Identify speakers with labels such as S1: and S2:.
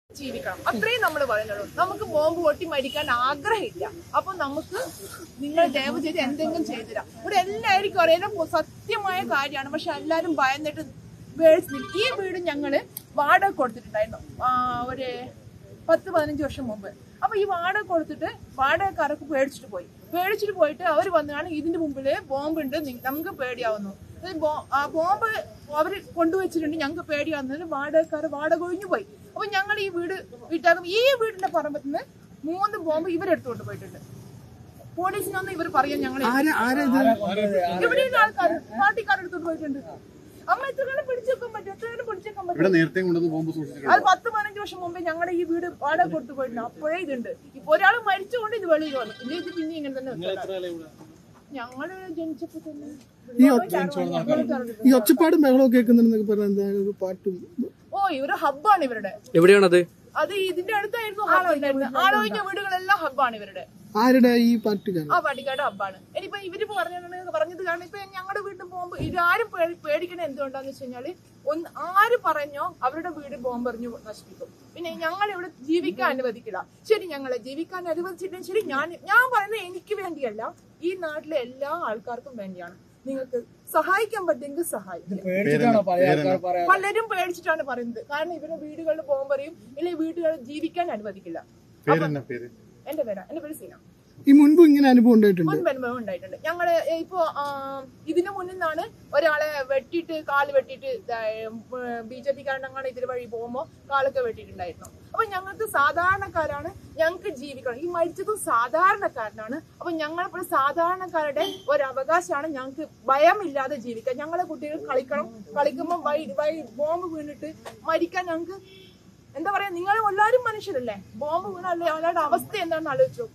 S1: ജീവിക്കണം അത്രയും നമ്മൾ പറയുന്നുള്ളൂ നമുക്ക് ബോംബ് പൊട്ടി മരിക്കാൻ ആഗ്രഹമില്ല അപ്പൊ നമുക്ക് നിങ്ങൾ ദയവ് ചെയ്ത് എന്തെങ്കിലും ചെയ്തിരാം ഇവിടെ എല്ലാവർക്കും അറിയാം സത്യമായ കാര്യമാണ് പക്ഷെ എല്ലാരും ഭയന്നിട്ട് വേഴ്സ് നിൽക്കും. ഈ വീട് ഞങ്ങള് വാടക കൊടുത്തിട്ടുണ്ടായിരുന്നു ആ, ഒരു പത്ത് പതിനഞ്ച് വർഷം മുമ്പ് അപ്പൊ ഈ വാടക കൊടുത്തിട്ട് വാടകക്കാരൊക്കെ പേടിച്ചിട്ട് പോയി പേടിച്ചിട്ട് പോയിട്ട് അവർ വന്നാണ് ഇതിന്റെ മുമ്പില് ബോംബുണ്ട് നി- നമുക്ക് പേടിയാവുന്നു ഇത് ബോ- ആ ബോംബ് അവർ കൊണ്ടുവച്ചിട്ടുണ്ട് ഞങ്ങൾക്ക് പേടിയാവുന്നതിന് വാടകക്കാർ വാടക ഒഴിഞ്ഞു പോയി അപ്പൊ ഞങ്ങൾ ഈ വീട് വീട്ടാകും ഈ വീടിന്റെ പറമ്പത്ത് നിന്ന് മൂന്ന് ബോംബ് ഇവരെടുത്തുകൊണ്ട് പോയിട്ടുണ്ട് പോലീസിനൊന്നും ഇവർ പറയാൻ ഞങ്ങൾ
S2: ആരാ ആരാ ഇത്
S1: ഇവിടെയുള്ള ആൾക്കാർ പാർട്ടിക്കാരെടുത്തോണ്ട് പോയിട്ടുണ്ട് അമ്മ എത്ര കാലം പിടിച്ചേക്കാൻ പറ്റും എത്ര കാലം പിടിച്ചേക്കാൻ പറ്റും
S3: ഇവിടെ നേരത്തെ കൊണ്ടുവന്ന് ബോംബ് സൂക്ഷിച്ചിട്ടുണ്ട്
S1: അത് പത്ത് പതിനഞ്ച് വർഷം മുമ്പേ ഞങ്ങളുടെ ഈ വീട് വാടക കൊടുത്തു പോയിട്ടുണ്ട് അപ്പോഴേ ഇതുണ്ട് ഇപ്പൊ ഒരാൾ മരിച്ചുകൊണ്ട് ഇത് വെളിയിൽ വന്നു ഇല്ല ഇത് പിന്നെ ഇങ്ങനെ തന്നെ വെച്ചതാ. ഞങ്ങള് ജനിച്ചപ്പോ തന്നെ
S2: ഈ ഈ ഒച്ചപ്പാടും ബഹളവും കേൾക്കുന്നുണ്ടെന്നൊക്കെ പറഞ്ഞ എന്താ ഒരു പാട്ടും
S1: ഓ ഇവര് ഹബ്ബാണ് ഇവരുടെ
S4: എവിടെയാണത്
S1: അത് ഇതിന്റെ അടുത്തായിരുന്നു ആളൊഴിഞ്ഞ ആളൊഴിഞ്ഞ വീടുകളെല്ലാം ഹബ്ബാണ് ഇവരുടെ
S2: ആരുടെ ഈ പാട്ടുകാരൻ
S1: ആ പാട്ടിക്കാട് ഹബ്ബാണ് ഇനിയിപ്പോ ഇവര് പറഞ്ഞത് പറഞ്ഞത് കാരണം ഇപ്പൊ ഞങ്ങളുടെ വീട്ടിൽ പോകുമ്പോ ഇതാരും പേ- പേടിക്കണ എന്തുകൊണ്ടാന്ന് വെച്ച് കഴിഞ്ഞാല് ഒന്ന് ആര് പറഞ്ഞോ അവരുടെ വീട് ബോംബെറിഞ്ഞു നശിപ്പിക്കും പിന്നെ ഞങ്ങൾ ഇവിടെ ജീവിക്കാൻ അനുവദിക്കില്ല ശരി ഞങ്ങളെ ജീവിക്കാൻ അനുവദിച്ചിട്ടും ശരി ഞാൻ ഞാൻ പറയുന്നത് എനിക്ക് വേണ്ടിയല്ല ഈ നാട്ടിലെ എല്ലാ ആൾക്കാർക്കും വേണ്ടിയാണ് നിങ്ങൾക്ക് സഹായിക്കാൻ പറ്റുമെങ്കിൽ സഹായിക്കും
S5: പേടിച്ചിട്ടാണോ പല ആൾക്കാർ പറയാ
S1: പലരും പേടിച്ചിട്ടാണ് പറയുന്നത് കാരണം ഇവരുടെ വീടുകളിൽ ബോംബെറിയും ഇല്ലെങ്കിൽ വീടുകളിൽ ജീവിക്കാൻ അനുവദിക്കില്ല
S3: പേരെന്നാ പേര്
S1: എന്റെ പേരാ എന്റെ പേര് സീന
S2: ഈ മുൻപ് ഇങ്ങനെ അനുഭവം ഉണ്ടായിട്ടുണ്ട്
S1: മുൻപ് അനുഭവം ഉണ്ടായിട്ടുണ്ട് ഞങ്ങള് ഇപ്പോ ആ, ഇതിനു മുന്നിൽ നിന്നാണ് ഒരാളെ വെട്ടിയിട്ട് കാല് വെട്ടിയിട്ട് ബി ജെ പി കാരണങ്ങളാണ് ഇതിന് വഴി പോകുമ്പോ കാലൊക്കെ വെട്ടിയിട്ടുണ്ടായിരുന്നു അപ്പൊ ഞങ്ങൾക്ക് സാധാരണക്കാരാണ് ഞങ്ങൾക്ക് ജീവിക്കണം ഈ മരിച്ചതും സാധാരണക്കാരനാണ് അപ്പൊ ഞങ്ങളിപ്പോൾ സാധാരണക്കാരുടെ ഒരു അവകാശമാണ് ഞങ്ങൾക്ക് ഭയമില്ലാതെ ജീവിക്കാൻ ഞങ്ങളെ കുട്ടികൾ കളിക്കണം കളിക്കുമ്പോൾ വൈ വൈ ബോംബ് വീണിട്ട് മരിക്കാൻ ഞങ്ങൾക്ക് എന്താ പറയാ നിങ്ങൾ എല്ലാവരും മനുഷ്യരല്ലേ ബോംബ് വീണല്ലേ അവരുടെ അവസ്ഥ എന്താണെന്ന് ആലോചിച്ചു